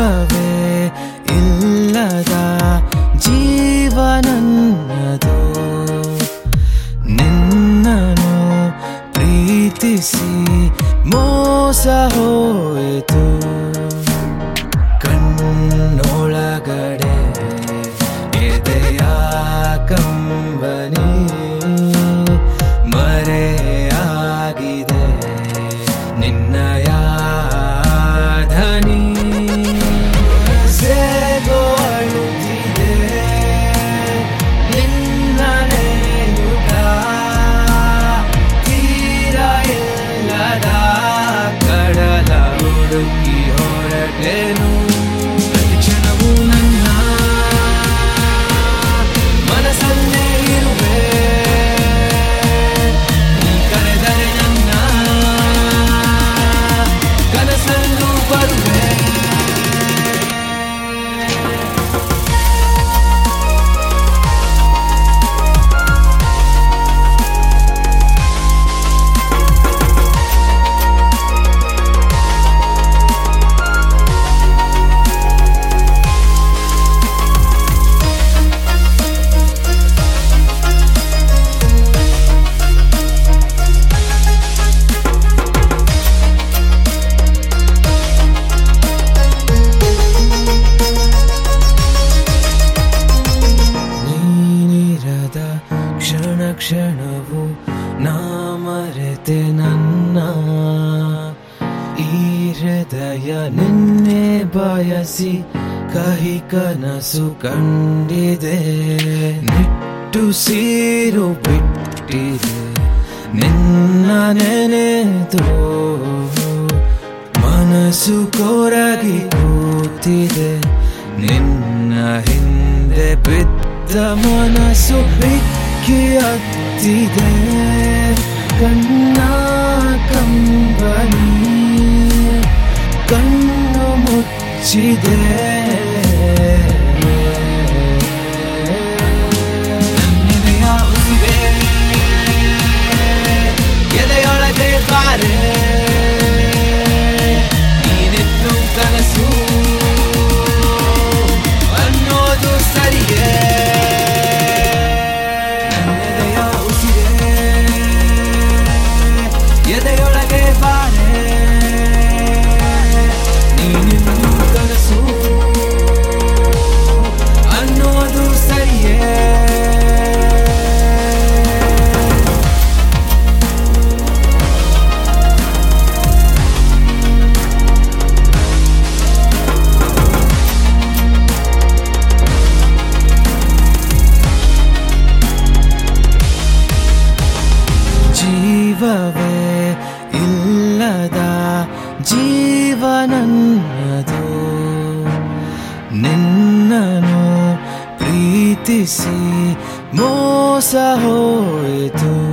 ಜೀವವೇ ಇಲ್ಲದ ಜೀವನನ್ನದು ನಿನ್ನನು ಪ್ರೀತಿಸಿ ಮೋಸ ಹೋಯಿತು ಕಣ್ಣೊಳಗಡೆ ಎದೆಯ ಕಂಬನಿ ಮರೆಯಾಗಿದೆ ನಿನ್ನಯ ಧನಿ ಸೇಗೋ ಅಳುತ್ತಿದೆ ನಿನ್ನ ನೆನೆಯುತ್ತ ತೀರ ಇಲ್ಲದ ಕಡಲ ಹುಡುಕಿ ಹೊರಟೆನು ಪ್ರತಿ ಕ್ಷಣವೂ ನನ್ನ ಮನಸ್ಸಲ್ಲೇ ಇರುವೆ ನೀ ಕರೆದರೆ ನನ್ನ ಕನಸಲ್ಲೂ ಬರುವೆ ನೀನಿರದ ಕ್ಷಣ ಕ್ಷಣವು ನಾ ಮರೆತೆ ನನ್ನ ಈ ಹೃದಯ ನಿನ್ನೆ ಬಯಸಿ ಕಹಿ ಕನಸು ಕಂಡಿದೆ ನಿಟ್ಟು ಸೀರು ಬಿಟ್ಟಿದೆ ನಿನ್ನ ನೆನೆದು ಮನಸ್ಸು ಕೊರಗಿ ಕೂತಿದೆ ನಿನ್ನ ಹಿಂದೆ ಬಿದ್ದ ಮನಸ್ಸು ಬಿಕ್ಕಿ ಹತ್ತಿದೆ ಕಣ್ಣ ಕಂಬನಿ ಕಣ್ಣು ಮುಚ್ಚಿದೆ ನನ್ನೆದೆಯ ಉಸಿರೇ ಎದೆಯೊಳಗೆ ಬಾರೆ ನೀನಿತ್ತು ಕನಸು ಅನ್ನೋದು ಸರಿಯೇ ನನ್ನೆದೆಯ ಉಸಿರೇ ಎದೆಯೊಳಗೆ ಬಾರೆ ನೀನಿತ್ತು ಕನಸು ಅನ್ನೋದು ಸರಿಯೇ ಜೀವವೇ ಇಲ್ಲದ ಜೀವನನ್ನದು ನಿನ್ನನು ಪ್ರೀತಿಸಿ ಮೋಸ ಹೋಯಿತು